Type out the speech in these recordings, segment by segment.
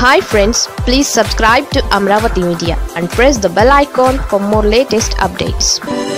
hi friends please subscribe to Amaravati media and press the bell icon for more latest updates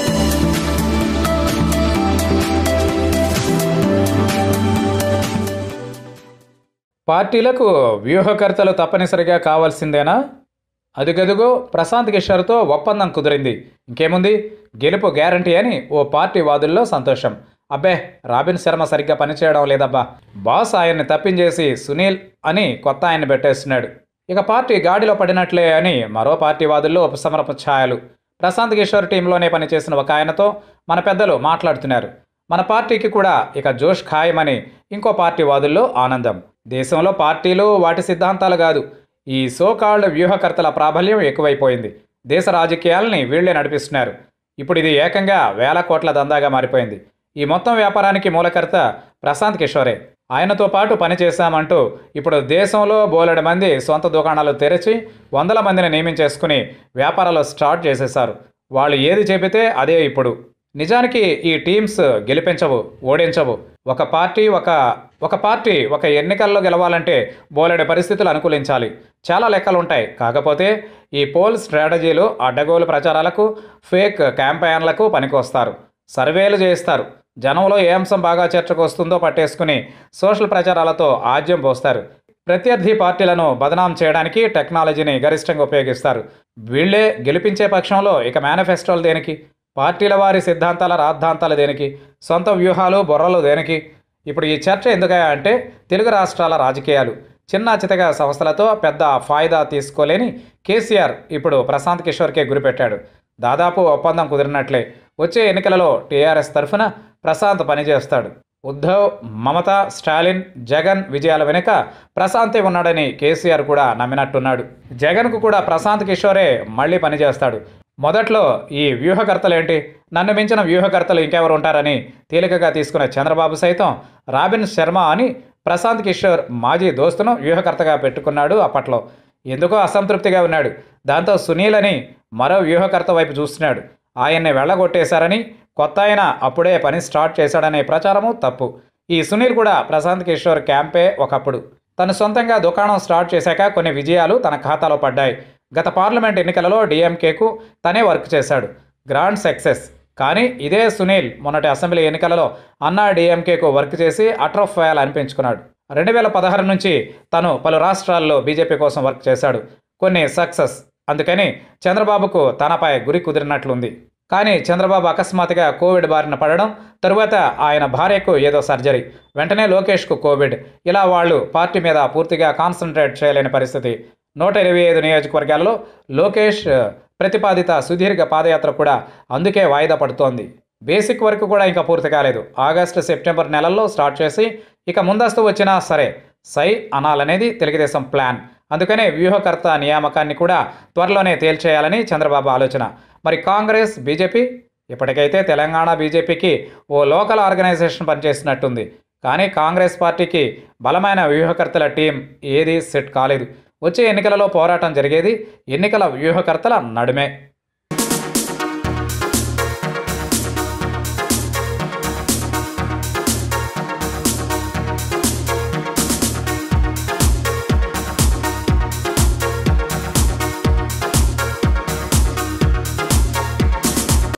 పార్టీలకు వ్యూహకర్తలు తప్పనిసరిగా కావాల్సిందేనా అదుగదుగో ప్రశాంత్ కిషోర్తో ఒప్పందం కుదిరింది ఇంకేముంది గెలుపు గ్యారంటీ అని ఓ పార్టీ వాదుల్లో సంతోషం అబ్బే రాబిన్ శర్మ సరిగ్గా పనిచేయడం లేదబ్బా బాస్ ఆయన్ని తప్పించేసి సునీల్ అని కొత్త ఆయన్ని పెట్టేస్తున్నాడు ఇక పార్టీ గాడిలో పడినట్లే అని మరో పార్టీ వాదుల్లో ఉపసమరపు ఛాయలు ప్రశాంత్ కిషోర్ టీంలోనే పనిచేసిన ఒక ఆయనతో మన పెద్దలు మాట్లాడుతున్నారు మన పార్టీకి కూడా ఇక జోష్ ఖాయమని ఇంకో పార్టీ వాదుల్లో ఆనందం దేశంలో పార్టీలు వాటి సిద్ధాంతాలు కాదు ఈ సోకాల్డ్ వ్యూహకర్తల ప్రాబల్యం ఎక్కువైపోయింది దేశ రాజకీయాలని వీళ్లే నడిపిస్తున్నారు ఇప్పుడు ఇది ఏకంగా వేల కోట్ల దందాగా మారిపోయింది ఈ మొత్తం వ్యాపారానికి మూలకర్త ప్రశాంత్ కిషోరే ఆయనతో పాటు పనిచేశామంటూ ఇప్పుడు దేశంలో బోలెడు మంది సొంత దుకాణాలు తెరిచి వందల మందిని నియమించేసుకుని వ్యాపారాలు స్టార్ట్ చేసేశారు వాళ్ళు ఏది చెబితే అదే ఇప్పుడు నిజానికి ఈ టీమ్స్ గెలిపించవు ఓడించవు ఒక పార్టీ ఒక ఒక పార్టీ ఒక ఎన్నికల్లో గెలవాలంటే బోలెడు పరిస్థితులు అనుకూలించాలి చాలా లెక్కలు ఉంటాయి కాకపోతే ఈ పోల్ స్ట్రాటజీలు అడ్డగోలు ప్రచారాలకు ఫేక్ క్యాంపెయిన్లకు పనికొస్తారు సర్వేలు చేస్తారు జనంలో ఏ అంశం బాగా చర్చకు వస్తుందో పట్టేసుకుని సోషల్ ప్రచారాలతో ఆజ్యం పోస్తారు ప్రత్యర్థి పార్టీలను బదనాం చేయడానికి టెక్నాలజీని గరిష్టంగా ఉపయోగిస్తారు వీళ్ళే గెలిపించే పక్షంలో ఇక మేనిఫెస్టోలు దేనికి పార్టీల వారి సిద్ధాంతాల రాద్ధాంతాలు దేనికి సొంత వ్యూహాలు బొర్రలు దేనికి ఇప్పుడు ఈ చర్చ ఎందుకయా అంటే తెలుగు రాష్ట్రాల రాజకీయాలు చిన్న చితక సంస్థలతో పెద్ద ఫాయిదా తీసుకోలేని కేసీఆర్ ఇప్పుడు ప్రశాంత్ కిషోర్కే గురిపెట్టాడు దాదాపు ఒప్పందం కుదిరినట్లే వచ్చే ఎన్నికలలో టీఆర్ఎస్ తరఫున ప్రశాంత్ పనిచేస్తాడు ఉద్ధవ్ మమత స్టాలిన్ జగన్ విజయాల వెనుక ప్రశాంతే ఉన్నాడని కేసీఆర్ కూడా నమ్మినట్టున్నాడు జగన్కు కూడా ప్రశాంత్ కిషోరే మళ్ళీ పనిచేస్తాడు మొదట్లో ఈ వ్యూహకర్తలేంటి నన్ను మించిన వ్యూహకర్తలు ఇంకెవరు ఉంటారని తేలికగా తీసుకున్న చంద్రబాబు సైతం రాబిన్ శర్మ అని ప్రశాంత్ కిషోర్ మాజీ దోస్తును వ్యూహకర్తగా పెట్టుకున్నాడు అప్పట్లో ఎందుకో అసంతృప్తిగా ఉన్నాడు దాంతో సునీల్ అని మరో వ్యూహకర్త వైపు చూస్తున్నాడు ఆయన్ని వెళ్ళగొట్టేశారని కొత్త ఆయన అప్పుడే పని స్టార్ట్ చేశాడనే ప్రచారము తప్పు ఈ సునీల్ కూడా ప్రశాంత్ కిషోర్ క్యాంపే ఒకప్పుడు తను సొంతంగా దుకాణం స్టార్ట్ చేశాక కొన్ని విజయాలు తన ఖాతాలో పడ్డాయి గత పార్లమెంట్ ఎన్నికలలో డిఎంకేకు తనే వర్క్ చేశాడు గ్రాండ్ సక్సెస్ కానీ ఇదే సునీల్ మొన్నటి అసెంబ్లీ ఎన్నికలలో అన్నా డిఎంకేకు వర్క్ చేసి అట్రఫ్ ఫయాల్ అనిపించుకున్నాడు రెండు వేల పదహారు నుంచి తను పలు రాష్ట్రాల్లో బీజేపీ కోసం వర్క్ చేశాడు కొన్ని సక్సెస్ అందుకని చంద్రబాబుకు తనపై గురి కుదిరినట్లుంది కానీ చంద్రబాబు అకస్మాత్తుగా కోవిడ్ బారిన పడడం తరువాత ఆయన భార్యకు ఏదో సర్జరీ వెంటనే లోకేష్కు కోవిడ్ ఇలా వాళ్ళు పార్టీ మీద పూర్తిగా కాన్సన్ట్రేట్ చేయలేని పరిస్థితి నూట ఇరవై ఐదు నియోజకవర్గాలలో లోకేష్ ప్రతిపాదిత సుదీర్ఘ పాదయాత్ర కూడా అందుకే వాయిదా పడుతోంది బేసిక్ వర్క్ కూడా ఇంకా పూర్తి కాలేదు ఆగస్టు సెప్టెంబర్ నెలల్లో స్టార్ట్ చేసి ఇక ముందస్తు వచ్చినా సరే సై అనాలనేది తెలుగుదేశం ప్లాన్ అందుకనే వ్యూహకర్త నియామకాన్ని కూడా త్వరలోనే తేల్చేయాలని చంద్రబాబు ఆలోచన మరి కాంగ్రెస్ బీజేపీ ఇప్పటికైతే తెలంగాణ బీజేపీకి ఓ లోకల్ ఆర్గనైజేషన్ పనిచేసినట్టుంది కానీ కాంగ్రెస్ పార్టీకి బలమైన వ్యూహకర్తల టీం ఏదీ సెట్ కాలేదు వచ్చే ఎన్నికలలో పోరాటం జరిగేది ఎన్నికల వ్యూహకర్తల నడుమే